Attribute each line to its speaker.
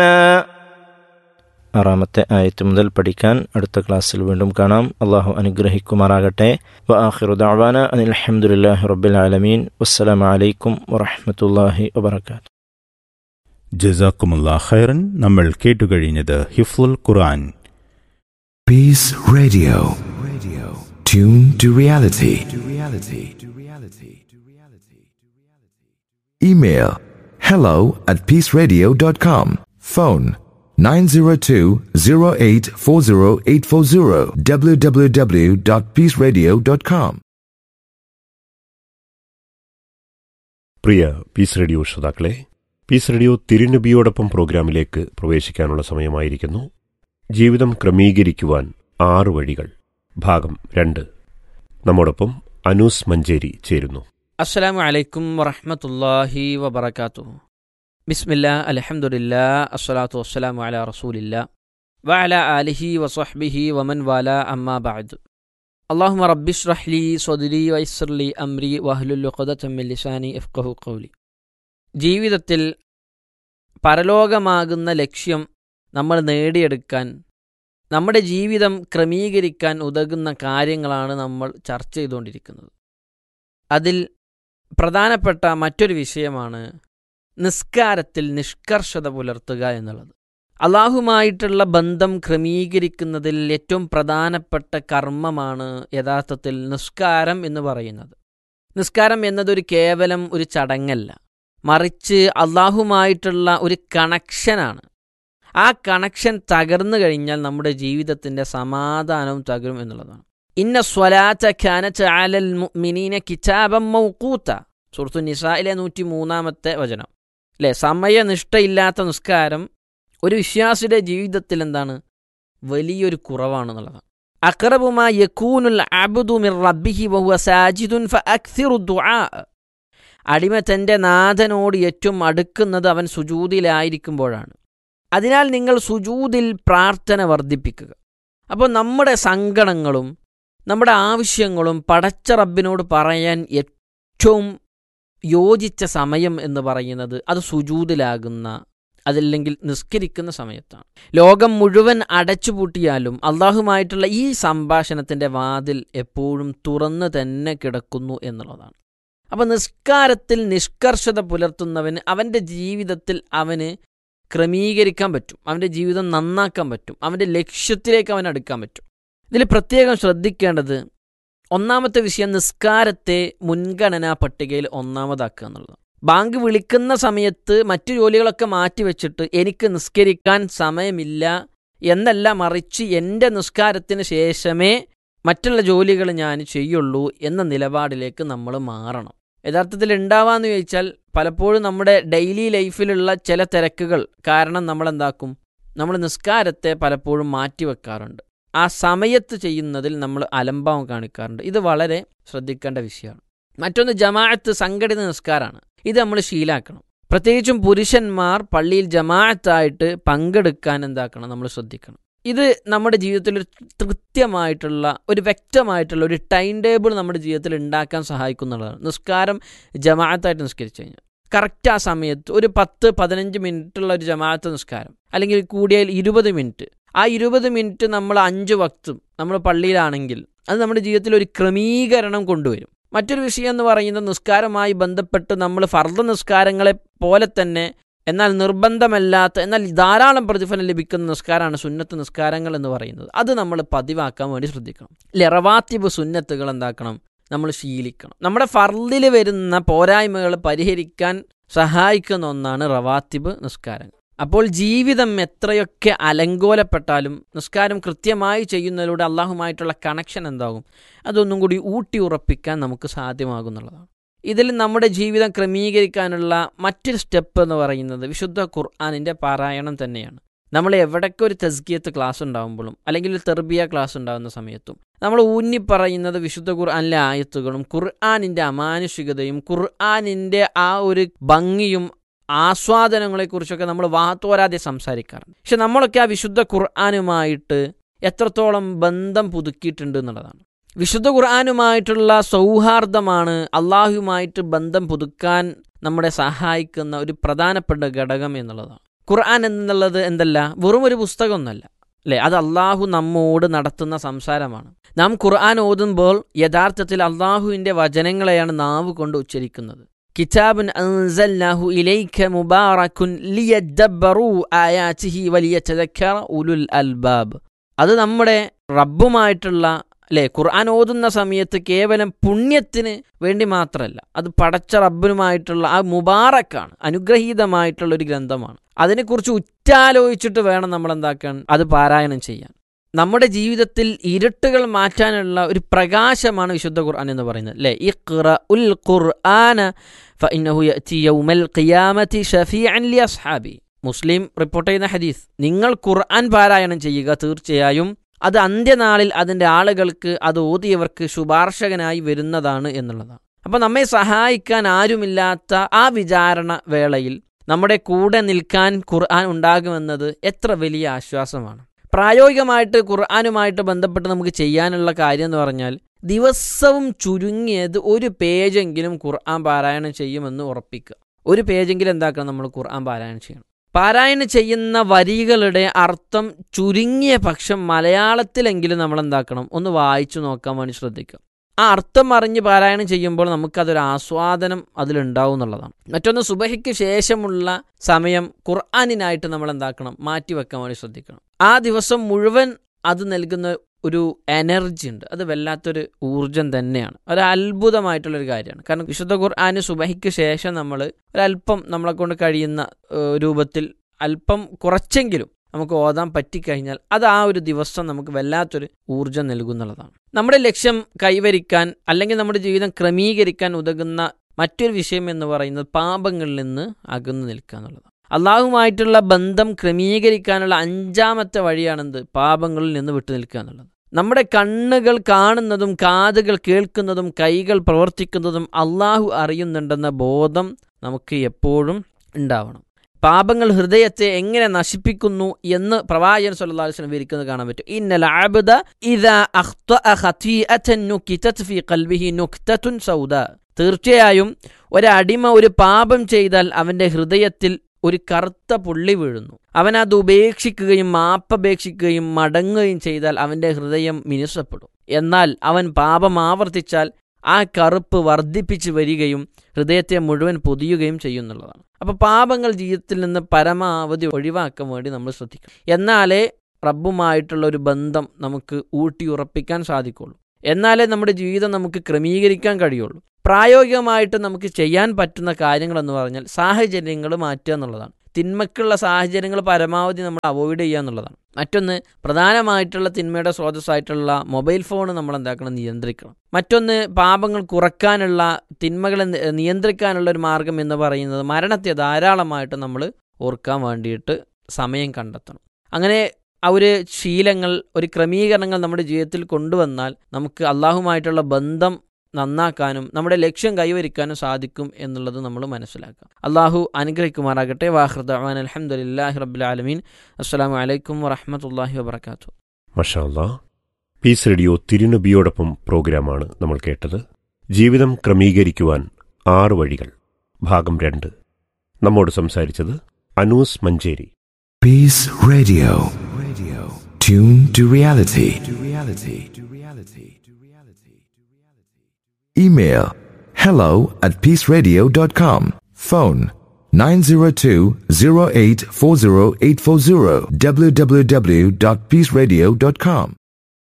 Speaker 1: ആറാമത്തെ ആയത്ത് മുതൽ പഠിക്കാൻ അടുത്ത ക്ലാസ്സിൽ വീണ്ടും കാണാം അള്ളാഹു അനുഗ്രഹിക്കുമാറാകട്ടെ വ ആഖിറു ദഅവാന അനിൽ അൽഹംദുലില്ലാഹി റബ്ബിൽ ആലമീൻ വസ്സലാമു അലൈക്കും വറഹ്മത്തുള്ളാഹി വബറകാതുഹു
Speaker 2: ജസാക്കുമുല്ലാ ഖൈറൻ നമ്മൾ കേട്ടുകഴിഞ്ഞത് ഹിഫ്ലുൽ ഖുർആൻ
Speaker 3: Peace Radio. Radio. Tune to reality. To reality. To reality. To reality. Email hello at peaceradio.com. Phone 902-0840840 www.peaceradio.com.
Speaker 4: പ്രിയ പീസ് റേഡിയോ ശ്രോതാക്കളെ പീസ് റേഡിയോ തിരുനബിയോടൊപ്പം പ്രോഗ്രാമിലേക്ക് പ്രവേശിക്കാനുള്ള സമയമായിരിക്കുന്നു ജീവിതം ക്രമീകരിക്കുവാൻ ആറ് വഴികൾ ഭാഗം രണ്ട് നമ്മോടൊപ്പം അനൂസ് മഞ്ചേരി ചേരുന്നു
Speaker 5: അസ്സലാമു അലൈക്കും വറഹ്മത്തുള്ളാഹി വബറകാതുഹു ബിസ്മില്ലാ അൽഹംദുലില്ലാ അസ്സലാത്തു വസ്സലാമു അലാ റസൂലില്ലാ വഅല ആലിഹി വസ്വഹ്ബിഹി വമൻ വാല അമ്മാ ബഅദ് അല്ലാഹുമ്മ റബ്ബിശ്റഹ് ലി സ്വദ്രി വയസ്സിർ ലി അംരി വഹ്ലുൽ ഉഖ്ദതം മിൻ ലിസാനി യഫ്ഖഹു ഖൗലി ജീവിതത്തിൽ പരലോകമാകുന്ന ലക്ഷ്യം നമ്മൾ നേടിയെടുക്കാൻ നമ്മുടെ ജീവിതം ക്രമീകരിക്കാൻ ഉതകുന്ന കാര്യങ്ങളാണ് നമ്മൾ ചർച്ച ചെയ്തുകൊണ്ടിരിക്കുന്നത് അതിൽ പ്രധാനപ്പെട്ട മറ്റൊരു വിഷയമാണ് നിസ്കാരത്തിൽ നിഷ്കർഷത പുലർത്തുക എന്നുള്ളത് അള്ളാഹുമായിട്ടുള്ള ബന്ധം ക്രമീകരിക്കുന്നതിൽ ഏറ്റവും പ്രധാനപ്പെട്ട കർമ്മമാണ് യഥാർത്ഥത്തിൽ നിസ്കാരം എന്ന് പറയുന്നത് നിസ്കാരം എന്നതൊരു കേവലം ഒരു ചടങ്ങല്ല മറിച്ച് അള്ളാഹുമായിട്ടുള്ള ഒരു കണക്ഷനാണ് ആ കണക്ഷൻ തകർന്നു കഴിഞ്ഞാൽ നമ്മുടെ ജീവിതത്തിൻ്റെ സമാധാനവും തകരും എന്നുള്ളതാണ് ഇന്ന സ്വലാത്ത ഖാനത്ത് അലൽ മുഅ്മിനീന കിതാബം മൗഖൂത്ത സുഹൃത്തു നിസായിലെ നൂറ്റി മൂന്നാമത്തെ വചനം അല്ലേ സമയനിഷ്ഠയില്ലാത്ത നിസ്കാരം ഒരു വിശ്വാസിയുടെ ജീവിതത്തിൽ എന്താണ് വലിയൊരു കുറവാണെന്നുള്ളതാണ് അക്രബുമാ യക്കൂനുൽ അബ്ദു മിർ റബ്ബിഹി വഹുവ സാജിദുൻ ഫഅക്സിറു ദുആ അടിമ തൻ്റെ നാഥനോട് ഏറ്റവും അടുക്കുന്നത് അവൻ സുജൂതിലായിരിക്കുമ്പോഴാണ് അതിനാൽ നിങ്ങൾ സുജൂതിൽ പ്രാർത്ഥന വർദ്ധിപ്പിക്കുക അപ്പോൾ നമ്മുടെ സങ്കടങ്ങളും നമ്മുടെ ആവശ്യങ്ങളും പടച്ച റബ്ബിനോട് പറയാൻ ഏറ്റവും യോജിച്ച സമയം എന്ന് പറയുന്നത് അത് സുജൂതിലാകുന്ന അതല്ലെങ്കിൽ നിസ്കരിക്കുന്ന സമയത്താണ് ലോകം മുഴുവൻ അടച്ചുപൂട്ടിയാലും അള്ളാഹുമായിട്ടുള്ള ഈ സംഭാഷണത്തിൻ്റെ വാതിൽ എപ്പോഴും തുറന്നു തന്നെ കിടക്കുന്നു എന്നുള്ളതാണ് അപ്പോൾ നിസ്കാരത്തിൽ നിഷ്കർഷത പുലർത്തുന്നവന് അവൻ്റെ ജീവിതത്തിൽ അവന് ക്രമീകരിക്കാൻ പറ്റും അവൻ്റെ ജീവിതം നന്നാക്കാൻ പറ്റും അവൻ്റെ ലക്ഷ്യത്തിലേക്ക് അവൻ അടുക്കാൻ പറ്റും ഇതിൽ പ്രത്യേകം ശ്രദ്ധിക്കേണ്ടത് ഒന്നാമത്തെ വിഷയം നിസ്കാരത്തെ മുൻഗണനാ പട്ടികയിൽ ഒന്നാമതാക്കുക എന്നുള്ളത് ബാങ്ക് വിളിക്കുന്ന സമയത്ത് മറ്റു ജോലികളൊക്കെ മാറ്റിവെച്ചിട്ട് എനിക്ക് നിസ്കരിക്കാൻ സമയമില്ല എന്നല്ല മറിച്ച് എൻ്റെ നിസ്കാരത്തിന് ശേഷമേ മറ്റുള്ള ജോലികൾ ഞാൻ ചെയ്യുള്ളൂ എന്ന നിലപാടിലേക്ക് നമ്മൾ മാറണം യഥാർത്ഥത്തിൽ ഉണ്ടാവാന്ന് ചോദിച്ചാൽ പലപ്പോഴും നമ്മുടെ ഡെയിലി ലൈഫിലുള്ള ചില തിരക്കുകൾ കാരണം നമ്മൾ എന്താക്കും നമ്മൾ നിസ്കാരത്തെ പലപ്പോഴും മാറ്റിവെക്കാറുണ്ട് ആ സമയത്ത് ചെയ്യുന്നതിൽ നമ്മൾ അലംഭാവം കാണിക്കാറുണ്ട് ഇത് വളരെ ശ്രദ്ധിക്കേണ്ട വിഷയമാണ് മറ്റൊന്ന് ജമാഅത്ത് സംഘടിത നിസ്കാരമാണ് ഇത് നമ്മൾ ശീലാക്കണം പ്രത്യേകിച്ചും പുരുഷന്മാർ പള്ളിയിൽ ജമാഅത്തായിട്ട് പങ്കെടുക്കാൻ എന്താക്കണം നമ്മൾ ശ്രദ്ധിക്കണം ഇത് നമ്മുടെ ജീവിതത്തിൽ ഒരു കൃത്യമായിട്ടുള്ള ഒരു വ്യക്തമായിട്ടുള്ള ഒരു ടൈം ടേബിൾ നമ്മുടെ ജീവിതത്തിൽ ഉണ്ടാക്കാൻ സഹായിക്കുന്നുള്ളതാണ് നിസ്കാരം ജമാഅത്തായിട്ട് നിസ്കരിച്ചു കഴിഞ്ഞാൽ കറക്റ്റ് ആ സമയത്ത് ഒരു പത്ത് പതിനഞ്ച് മിനിറ്റുള്ള ഒരു ജമാഅത്ത് നിസ്കാരം അല്ലെങ്കിൽ കൂടിയാൽ ഇരുപത് മിനിറ്റ് ആ ഇരുപത് മിനിറ്റ് നമ്മൾ അഞ്ച് വക്തും നമ്മൾ പള്ളിയിലാണെങ്കിൽ അത് നമ്മുടെ ജീവിതത്തിൽ ഒരു ക്രമീകരണം കൊണ്ടുവരും മറ്റൊരു വിഷയം എന്ന് പറയുന്നത് നിസ്കാരവുമായി ബന്ധപ്പെട്ട് നമ്മൾ ഫർദ നിസ്കാരങ്ങളെ പോലെ തന്നെ എന്നാൽ നിർബന്ധമല്ലാത്ത എന്നാൽ ധാരാളം പ്രതിഫലം ലഭിക്കുന്ന നിസ്കാരമാണ് സുന്നത്ത് നിസ്കാരങ്ങൾ എന്ന് പറയുന്നത് അത് നമ്മൾ പതിവാക്കാൻ വേണ്ടി ശ്രദ്ധിക്കണം ലെറവാത്തിബ് സുന്നത്തുകൾ എന്താക്കണം നമ്മൾ ശീലിക്കണം നമ്മുടെ ഫർദിൽ വരുന്ന പോരായ്മകൾ പരിഹരിക്കാൻ സഹായിക്കുന്ന ഒന്നാണ് റവാത്തിബ് നിസ്കാരങ്ങൾ അപ്പോൾ ജീവിതം എത്രയൊക്കെ അലങ്കോലപ്പെട്ടാലും നിസ്കാരം കൃത്യമായി ചെയ്യുന്നതിലൂടെ അള്ളാഹുമായിട്ടുള്ള കണക്ഷൻ എന്താകും അതൊന്നും കൂടി ഊട്ടി ഉറപ്പിക്കാൻ നമുക്ക് സാധ്യമാകുന്നുള്ളതാണ് ഇതിൽ നമ്മുടെ ജീവിതം ക്രമീകരിക്കാനുള്ള മറ്റൊരു സ്റ്റെപ്പ് എന്ന് പറയുന്നത് വിശുദ്ധ ഖുർആാനിൻ്റെ പാരായണം തന്നെയാണ് നമ്മൾ എവിടൊക്കെ ഒരു തെസ്കിയത്ത് ക്ലാസ് ഉണ്ടാകുമ്പോഴും അല്ലെങ്കിൽ ഒരു തെർബിയ ക്ലാസ് ഉണ്ടാകുന്ന സമയത്തും നമ്മൾ ഊന്നി പറയുന്നത് വിശുദ്ധ ഖുർആാനിലെ ആയത്തുകളും ഖുർആാനിൻ്റെ അമാനുഷികതയും ഖുർആാനിൻ്റെ ആ ഒരു ഭംഗിയും ആസ്വാദനങ്ങളെക്കുറിച്ചൊക്കെ നമ്മൾ വാത്തോരാതെ സംസാരിക്കാറുണ്ട് പക്ഷെ നമ്മളൊക്കെ ആ വിശുദ്ധ ഖുർആാനുമായിട്ട് എത്രത്തോളം ബന്ധം പുതുക്കിയിട്ടുണ്ട് എന്നുള്ളതാണ് വിശുദ്ധ ഖുർആാനുമായിട്ടുള്ള സൗഹാർദ്ദമാണ് അള്ളാഹുമായിട്ട് ബന്ധം പുതുക്കാൻ നമ്മളെ സഹായിക്കുന്ന ഒരു പ്രധാനപ്പെട്ട ഘടകം എന്നുള്ളതാണ് ഖുർആൻ എന്നുള്ളത് എന്തല്ല വെറും ഒരു പുസ്തകമൊന്നല്ല അല്ലേ അത് അള്ളാഹു നമ്മോട് നടത്തുന്ന സംസാരമാണ് നാം ഖുർആൻ ഓതുമ്പോൾ യഥാർത്ഥത്തിൽ അള്ളാഹുവിൻ്റെ വചനങ്ങളെയാണ് നാവ് കൊണ്ട് ഉച്ചരിക്കുന്നത് കിതാബുൻ അൻസൽനാഹു ഇലൈക മുബാറക്കുൻ ലിയദ്ദബ്ബറു ആയാതിഹി വലിയതദക്കറ ഉലുൽ അൽബാബ് അത് നമ്മുടെ റബ്ബുമായിട്ടുള്ള അല്ലേ ഖുർആൻ ഓതുന്ന സമയത്ത് കേവലം പുണ്യത്തിന് വേണ്ടി മാത്രമല്ല അത് പടച്ച റബ്ബിനുമായിട്ടുള്ള ആ മുബാറക്കാണ് അനുഗ്രഹീതമായിട്ടുള്ള ഒരു ഗ്രന്ഥമാണ് അതിനെക്കുറിച്ച് ഉറ്റാലോചിച്ചിട്ട് വേണം നമ്മൾ എന്താക്കാൻ അത് പാരായണം ചെയ്യാൻ നമ്മുടെ ജീവിതത്തിൽ ഇരുട്ടുകൾ മാറ്റാനുള്ള ഒരു പ്രകാശമാണ് വിശുദ്ധ ഖുർആൻ എന്ന് പറയുന്നത് അല്ലേ ഇഖ്റ ഉൽ ഖുർആന ഫഇന്നഹു യഅതി യൗമൽ ഖിയാമത്തി ഷഫീഅൻ ലി അസ്ഹാബി മുസ്ലിം റിപ്പോർട്ട് ചെയ്യുന്ന ഹദീസ് നിങ്ങൾ ഖുർആൻ പാരായണം ചെയ്യുക തീർച്ചയായും അത് അന്ത്യനാളിൽ അതിൻ്റെ ആളുകൾക്ക് അത് ഓതിയവർക്ക് ശുപാർശകനായി വരുന്നതാണ് എന്നുള്ളതാണ് അപ്പോൾ നമ്മെ സഹായിക്കാൻ ആരുമില്ലാത്ത ആ വിചാരണ വേളയിൽ നമ്മുടെ കൂടെ നിൽക്കാൻ ഖുർആൻ ഉണ്ടാകുമെന്നത് എത്ര വലിയ ആശ്വാസമാണ് പ്രായോഗികമായിട്ട് ഖുർആാനുമായിട്ട് ബന്ധപ്പെട്ട് നമുക്ക് ചെയ്യാനുള്ള കാര്യം എന്ന് പറഞ്ഞാൽ ദിവസവും ചുരുങ്ങിയത് ഒരു പേജെങ്കിലും ഖുർആൻ പാരായണം ചെയ്യുമെന്ന് ഉറപ്പിക്കുക ഒരു പേജെങ്കിലും എന്താക്കണം നമ്മൾ ഖുർആൻ പാരായണം ചെയ്യണം പാരായണം ചെയ്യുന്ന വരികളുടെ അർത്ഥം ചുരുങ്ങിയ പക്ഷം മലയാളത്തിലെങ്കിലും നമ്മൾ എന്താക്കണം ഒന്ന് വായിച്ചു നോക്കാൻ വേണ്ടി ശ്രദ്ധിക്കുക ആ അർത്ഥം അറിഞ്ഞ് പാരായണം ചെയ്യുമ്പോൾ നമുക്കതൊരു ആസ്വാദനം അതിലുണ്ടാവും എന്നുള്ളതാണ് മറ്റൊന്ന് സുബഹിക്ക് ശേഷമുള്ള സമയം ഖുർആാനിനായിട്ട് നമ്മൾ എന്താക്കണം മാറ്റിവെക്കാൻ വേണ്ടി ശ്രദ്ധിക്കണം ആ ദിവസം മുഴുവൻ അത് നൽകുന്ന ഒരു എനർജി ഉണ്ട് അത് വല്ലാത്തൊരു ഊർജം തന്നെയാണ് ഒരു അത്ഭുതമായിട്ടുള്ളൊരു കാര്യമാണ് കാരണം വിശുദ്ധ ഖുർആാന് സുബഹിക്ക് ശേഷം നമ്മൾ ഒരല്പം നമ്മളെ കൊണ്ട് കഴിയുന്ന ഏഹ്, രൂപത്തിൽ അല്പം കുറച്ചെങ്കിലും നമുക്ക് ഓതാൻ പറ്റിക്കഴിഞ്ഞാൽ അത് ആ ഒരു ദിവസം നമുക്ക് വല്ലാത്തൊരു ഊർജം നൽകുന്നുള്ളതാണ് നമ്മുടെ ലക്ഷ്യം കൈവരിക്കാൻ അല്ലെങ്കിൽ നമ്മുടെ ജീവിതം ക്രമീകരിക്കാൻ ഉതകുന്ന മറ്റൊരു വിഷയം എന്ന് പറയുന്നത് പാപങ്ങളിൽ നിന്ന് അകന്നു നിൽക്കുക എന്നുള്ളതാണ് അള്ളാഹുമായിട്ടുള്ള ബന്ധം ക്രമീകരിക്കാനുള്ള അഞ്ചാമത്തെ വഴിയാണെന്ത് പാപങ്ങളിൽ നിന്ന് വിട്ടു നിൽക്കുക എന്നുള്ളത് നമ്മുടെ കണ്ണുകൾ കാണുന്നതും കാതുകൾ കേൾക്കുന്നതും കൈകൾ പ്രവർത്തിക്കുന്നതും അള്ളാഹു അറിയുന്നുണ്ടെന്ന ബോധം നമുക്ക് എപ്പോഴും ഉണ്ടാവണം പാപങ്ങൾ ഹൃദയത്തെ എങ്ങനെ നശിപ്പിക്കുന്നു എന്ന് പ്രവാചകൻ സല്ലല്ലാഹു അലൈഹി വസല്ലം വിവരിക്കുന്നത് കാണാൻ പറ്റും ഇന്നൽ അബ്ദ ഇദാ അഖ്തഅ ഖതീഅതൻ നുകിതത് ഫീ ഖൽബിഹി നുക്തത്തുൻ സൗദാ തീർച്ചയായും ഒരടിമ ഒരു പാപം ചെയ്താൽ അവന്റെ ഹൃദയത്തിൽ ഒരു കറുത്ത പുള്ളി വീഴുന്നു അവൻ അത് ഉപേക്ഷിക്കുകയും മാപ്പപേക്ഷിക്കുകയും മടങ്ങുകയും ചെയ്താൽ അവന്റെ ഹൃദയം മിനുസപ്പെടും എന്നാൽ അവൻ പാപം ആവർത്തിച്ചാൽ ആ കറുപ്പ് വർദ്ധിപ്പിച്ചു വരികയും ഹൃദയത്തെ മുഴുവൻ പൊതിയുകയും ചെയ്യുന്നുള്ളതാണ് അപ്പോൾ പാപങ്ങൾ ജീവിതത്തിൽ നിന്ന് പരമാവധി ഒഴിവാക്കാൻ വേണ്ടി നമ്മൾ ശ്രദ്ധിക്കണം എന്നാലേ റബ്ബുമായിട്ടുള്ള ഒരു ബന്ധം നമുക്ക് ഊട്ടിയുറപ്പിക്കാൻ സാധിക്കുള്ളൂ എന്നാലേ നമ്മുടെ ജീവിതം നമുക്ക് ക്രമീകരിക്കാൻ കഴിയുള്ളൂ പ്രായോഗികമായിട്ട് നമുക്ക് ചെയ്യാൻ പറ്റുന്ന കാര്യങ്ങൾ എന്ന് പറഞ്ഞാൽ സാഹചര്യങ്ങൾ മാറ്റുക എന്നുള്ളതാണ് തിന്മക്കുള്ള സാഹചര്യങ്ങൾ പരമാവധി നമ്മൾ അവോയ്ഡ് ചെയ്യുക എന്നുള്ളതാണ് മറ്റൊന്ന് പ്രധാനമായിട്ടുള്ള തിന്മയുടെ സ്രോതസ്സായിട്ടുള്ള മൊബൈൽ ഫോൺ നമ്മൾ എന്താക്കണം നിയന്ത്രിക്കണം മറ്റൊന്ന് പാപങ്ങൾ കുറക്കാനുള്ള തിന്മകളെ നി- നിയന്ത്രിക്കാനുള്ള ഒരു മാർഗം എന്ന് പറയുന്നത് മരണത്തെ ധാരാളമായിട്ട് നമ്മൾ ഓർക്കാൻ വേണ്ടിയിട്ട് സമയം കണ്ടെത്തണം അങ്ങനെ ആ ഒരു ശീലങ്ങൾ ഒരു ക്രമീകരണങ്ങൾ നമ്മുടെ ജീവിതത്തിൽ കൊണ്ടുവന്നാൽ നമുക്ക് അള്ളാഹുമായിട്ടുള്ള ബന്ധം നന്നാക്കാനും നമ്മുടെ ലക്ഷ്യം കൈവരിക്കാനും സാധിക്കും എന്നുള്ളത് നമ്മൾ മനസ്സിലാക്കുക അള്ളാഹു അനുഗ്രഹിക്കുമാറാകട്ടെ വാഹൃദാൻ അലഹമുല്ലാഹി റബ്ബുലാലമീൻ അസ്സാം വലൈക്കും വറഹമത്തല്ലാഹി വബർക്കാത്തു
Speaker 4: മഷാല്ല പീസ് റേഡിയോ തിരുനബിയോടൊപ്പം പ്രോഗ്രാമാണ് നമ്മൾ കേട്ടത് ജീവിതം ക്രമീകരിക്കുവാൻ ആറ് വഴികൾ ഭാഗം രണ്ട് നമ്മോട് സംസാരിച്ചത് Anu's Manjeri
Speaker 3: Peace Radio. Radio. Tune to reality. To reality. To reality. To reality. To reality. Email hello at peaceradio.com. Phone 902-0840840 www.peaceradio.com.